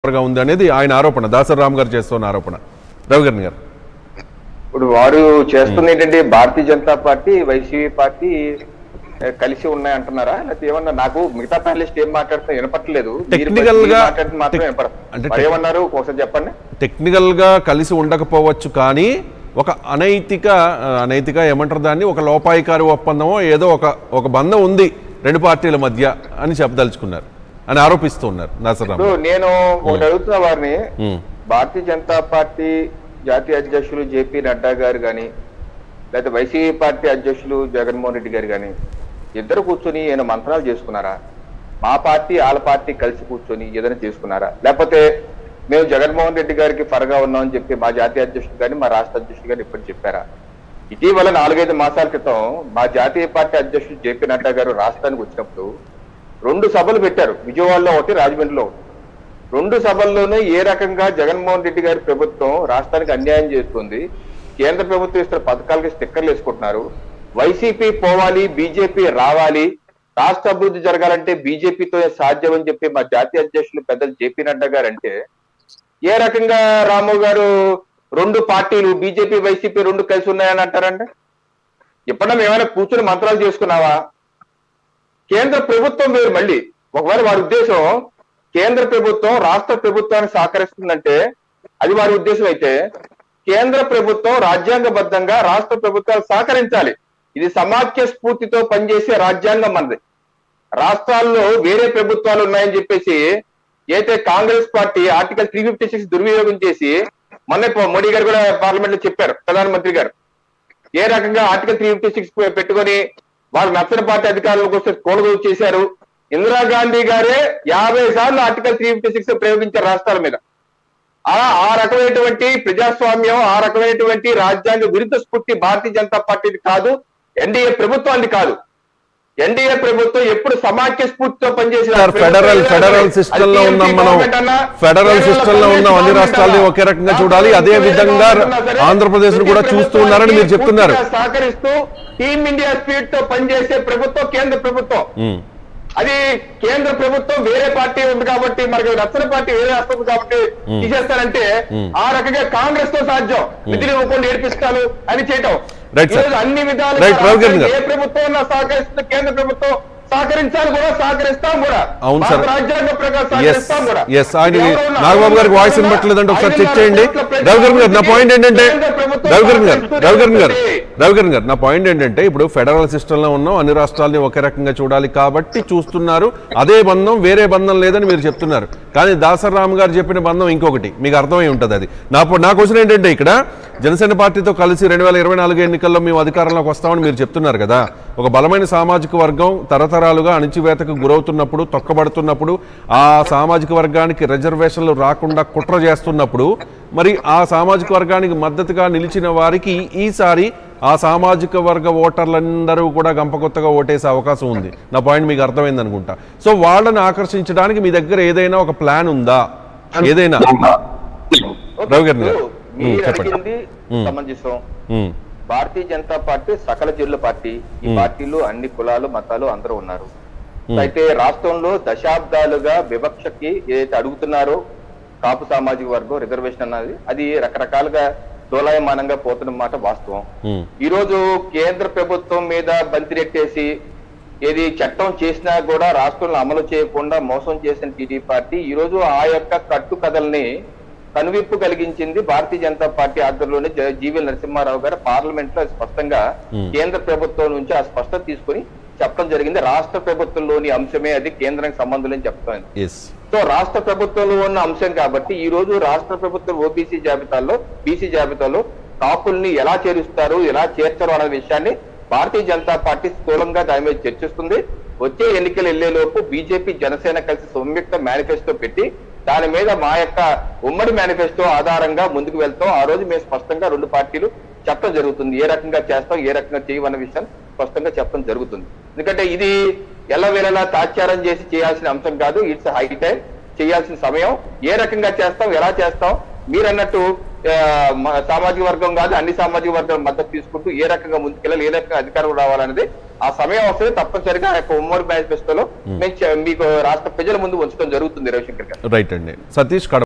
గా ఉంది అనేది ఆయన ఆరోపణ దాసరి రామ్ గారు చేస్తున్న ఆరోపణ రవికరణ్ గారు ఇప్పుడు వారు చేస్తుంది ఏంటంటే భారతీయ జనతా పార్టీ వైసీపీ పార్టీ ఏ, కలిసి ఉన్నాయి అంటున్నారా లేకపోతే ఏమన్నా నాకు మిగతా ప్యానలిస్ట్ ఏం మాట్లాడుతున్నా వినపట్లేదు మీరు Technical మీరు గా- మాట్లాడుతున్న మాత్రం అంటే వినపడుతుంది tech- మరి ఏమన్నారు ఒకసారి చెప్పండి టెక్నికల్ గా కలిసి ఉండకపోవచ్చు కానీ ఒక అనైతిక ఆ, అనైతిక ఏమంటారు దాన్ని ఒక లోపాయికారి ఒప్పందమో ఏదో ఒక ఒక బంధం ఉంది రెండు పార్టీల మధ్య అని చెప్పదలుచుకున్నారు అని ఆరోపిస్తూ ఉన్నారు దాసరి రామ్ ఇప్పుడు గారు. నేను ఒకటి అడుగుతున్న వారిని ఉమ్, భారతీయ జనతా పార్టీ జాతీయ అధ్యక్షులు జేపీ నడ్డా గారు కానీ లేకపోతే వైసీపీ పార్టీ అధ్యక్షులు జగన్మోహన్ రెడ్డి గారు కానీ ఇద్దరు కూర్చొని ఏమైనా మంత్రాలు చేసుకున్నారా మా పార్టీ వాళ్ళ పార్టీ కలిసి కూర్చొని ఏదైనా చేసుకున్నారా లేకపోతే మేము జగన్మోహన్ రెడ్డి గారికి ఫరగా ఉన్నామని చెప్పి మా జాతీయ అధ్యక్షుడు కానీ మా రాష్ట్ర అధ్యక్షుడు కానీ ఇప్పుడు చెప్పారా ఇటీవల నాలుగైదు మాసాల క్రితం మా జాతీయ పార్టీ అధ్యక్షుడు జేపీ నడ్డా గారు రాష్ట్రానికి వచ్చినప్పుడు రెండు సభలు పెట్టారు విజయవాడలో ఒకటి రాజమండ్రిలో ఒకటి రెండు సభల్లోనూ ఏ రకంగా జగన్మోహన్ రెడ్డి గారి ప్రభుత్వం రాష్ట్రానికి అన్యాయం చేస్తుంది కేంద్ర ప్రభుత్వం ఇస్తున్న పథకాలకి స్టిక్కర్లు వేసుకుంటున్నారు వైసీపీ పోవాలి బీజేపీ రావాలి రాష్ట్ర అభివృద్ధి జరగాలంటే బీజేపీతో సాధ్యం అని చెప్పి మా జాతీయ అధ్యక్షులు పెద్దలు జేపీ నడ్డా గారు అంటే ఏ రకంగా రాము గారు రెండు పార్టీలు బీజేపీ వైసీపీ రెండు కలిసి ఉన్నాయని అంటారండి ఎప్పుడన్నా ఏమైనా కూర్చుని మంత్రాలు చేసుకున్నావా కేంద్ర ప్రభుత్వం వేరు మళ్ళీ ఒకవేళ వారి ఉద్దేశం కేంద్ర ప్రభుత్వం రాష్ట్ర ప్రభుత్వాన్ని సహకరిస్తుందంటే అది వారి ఉద్దేశం అయితే కేంద్ర ప్రభుత్వం రాజ్యాంగబద్ధంగా రాష్ట్ర ప్రభుత్వాలు సహకరించాలి ఇది సమాఖ్య స్ఫూర్తితో పనిచేసే రాజ్యాంగం మనది రాష్ట్రాల్లో వేరే ప్రభుత్వాలు ఉన్నాయని చెప్పేసి అయితే Congress party article three fifty six దుర్వినియోగం చేసి మొన్న ప- మోడీ గారు కూడా పార్లమెంట్ లో చెప్పారు ప్రధానమంత్రి గారు ఏ రకంగా ఆర్టికల్ త్రీ ఫిఫ్టీ సిక్స్ పెట్టుకొని వాళ్ళు నచ్చని పార్టీ అధికారులకు వస్తే కొనుగోలు చేశారు ఇందిరాగాంధీ గారే యాభై సార్లు ఆర్టికల్ త్రీ ఫిఫ్టీ సిక్స్ ప్రయోగించారు రాష్ట్రాల మీద ఆ ఆ రకమైనటువంటి ప్రజాస్వామ్యం ఆ రకమైనటువంటి రాజ్యాంగ విరుద్ధ స్ఫూర్తి భారతీయ జనతా పార్టీది కాదు ఎన్డీఏ ప్రభుత్వాన్ని కాదు ఎన్డీఏ ప్రభుత్వం ఎప్పుడు సమాఖ్య స్ఫూర్తితో పనిచేసిన సార్ ఫెడరల్ ఫెడరల్ సిస్టమ్ లో ఉన్నాం మనం ఫెడరల్ సిస్టమ్ లో ఉన్నాం అన్ని రాష్ట్రాలని ఒకే రకంగా చూడాలి అదే విధంగా ఆంధ్రప్రదేశ్ ను కూడా చూస్తూ ఉన్నారని మీరు చెప్తున్నారు సహకరిస్తూ టీమ్ ఇండియా స్పీడ్ తో పనిచేసే ప్రభుత్వం కేంద్ర ప్రభుత్వం ఉమ్, అది కేంద్ర ప్రభుత్వం వేరే పార్టీ ఉంది కాబట్టి మనకి నచ్చని పార్టీ వేరే వస్తుంది కాబట్టి తీసేస్తారంటే ఆ రకంగా కాంగ్రెస్ తో సాధ్యం నిధులు ఇవ్వకుండా నేర్పిస్తాను అని చేయటం Right, sir. ఈరోజు అన్ని విధాలుగా Right, రవికిరణ్ గారు. ఏ ప్రభుత్వం ఉన్నా సహకరిస్తుంది కేంద్ర ప్రభుత్వం సహకరించాలి కూడా సహకరిస్తాం కూడా అవును, భారత sir. రాజ్యాంగం ప్రకారం ఎస్ సహకరిస్తాం కూడా ఎస్ ఆయన ఎవరు ఉన్నా- నాగబాబు గారికి వాయిస్ వినపట్లేదంటే ఒకసారి చెక్ చేయండి రవికరణ్ గారు నా పాయింట్ ఏంటంటే రవికరణ్ గారు రవికరణ్ గారు రవికరణ్ గారు నా పాయింట్ ఏంటంటే ఇప్పుడు ఫెడరల్ సిస్టమ్ లో ఉన్నాం అన్ని రాష్ట్రాలని ఒకే రకంగా చూడాలి కాబట్టి చూస్తున్నారు అదే బంధం వేరే బంధం లేదని మీరు చెప్తున్నారు కానీ దాసర్ రామ్ గారు చెప్పిన బంధం ఇంకొకటి మీకు అర్థమై ఉంటుంది అది నా పో- నా క్వశ్చన్ ఏంటంటే ఇక్కడ జనసేన పార్టీతో కలిసి రెండు వేల ఇరవై నాలుగు ఎన్నికల్లో మేము అధికారంలోకి వస్తామని మీరు చెప్తున్నారు కదా ఒక బలమైన సామాజిక వర్గం తరతరాలుగా అణిచివేతకు గురవుతున్నప్పుడు తొక్కబడుతున్నప్పుడు ఆ సామాజిక వర్గానికి రిజర్వేషన్లు రాకుండా కుట్ర చేస్తున్నప్పుడు మరి ఆ సామాజిక వర్గానికి మద్దతుగా నిలిచిన వారికి ఈసారి ఆ సామాజిక వర్గ ఓటర్లందరూ కూడా గంపకొత్తగా ఓటేసే అవకాశం ఉంది నా పాయింట్ మీకు అర్థమైంది అనుకుంటా సో వాళ్ళని ఆకర్షించడానికి మీ దగ్గర ఏదైనా ఒక ప్లాన్ ఉందా ఏదైనా ఓకే, రవి గారు ఇప్పుడు మీరు చెప్పండి. అడిగింది సమంజసం ఉమ్, భారతీయ జనతా పార్టీ సకల జిల్లా పార్టీ ఈ పార్టీలో అన్ని కులాలు మతాలు అందరూ ఉన్నారు అయితే రాష్ట్రంలో దశాబ్దాలుగా వివక్షకి ఏదైతే అడుగుతున్నారో కాపు సామాజిక వర్గం రిజర్వేషన్ అన్నది అది రకరకాలుగా దోలాయమానంగా పోతున్న మాట వాస్తవం ఉమ్, ఈ రోజు కేంద్ర ప్రభుత్వం మీద బంతిరెట్టేసి ఏది చట్టం చేసినా కూడా రాష్ట్రంలో అమలు చేయకుండా మోసం చేసిన టీడీ పార్టీ ఈ రోజు ఆ యొక్క కట్టుకథల్ని కనువిప్పు కలిగించింది భారతీయ జనతా పార్టీ ఆధ్వర్యంలోనే జ- జీవీ నరసింహారావు గారు పార్లమెంట్ లో స్పష్టంగా కేంద్ర ప్రభుత్వం నుంచి ఆ స్పష్టత తీసుకుని చెప్పడం జరిగింది రాష్ట్ర ప్రభుత్వంలోని అంశమే అది కేంద్రానికి సంబంధం లేని చెప్తాను ఎస్ సో రాష్ట్ర ప్రభుత్వంలో ఉన్న అంశం కాబట్టి ఈ రోజు రాష్ట్ర ప్రభుత్వం ఓబీసీ జాబితాలో బీసీ జాబితాలో కాపుల్ని ఎలా చేరుస్తారు ఎలా చేర్చరు అనే విషయాన్ని భారతీయ జనతా పార్టీ స్థూలంగా దాని మీద చర్చిస్తుంది వచ్చే ఎన్నికలు వెళ్లేలోపు బీజేపీ జనసేన కలిసి సంయుక్త మేనిఫెస్టో పెట్టి దాని మీద మా యొక్క ఉమ్మడి మేనిఫెస్టో ఆధారంగా ముందుకు వెళ్తాం ఆ రోజు మేము స్పష్టంగా రెండు పార్టీలు చెప్పడం జరుగుతుంది ఏ రకంగా చేస్తాం ఏ రకంగా చేయమన్న విషయం స్పష్టంగా చెప్పడం జరుగుతుంది ఎందుకంటే ఇది ఎల్లవేళలా తాత్యారం చేసి చేయాల్సిన అంశం కాదు ఇట్స్ హై టైం చేయాల్సిన సమయం ఏ రకంగా చేస్తాం ఎలా చేస్తాం మీరు అన్నట్టు ఆ, మ- సామాజిక వర్గం కాదు అన్ని సామాజిక వర్గాల మద్దతు తీసుకుంటూ ఏ రకంగా ముందుకెళ్ళాలి ఏ రకంగా అధికారం రావాలనేది ఆ సమయం వస్తే తప్పనిసరిగా ఆ యొక్క ఉమ్మడి మేనిఫెస్టోలో మేము చ- మీకు రాష్ట్ర ప్రజల ముందు ఉంచడం జరుగుతుంది రవిశంకర్ గారు రైట్ అండి సతీష్ కడప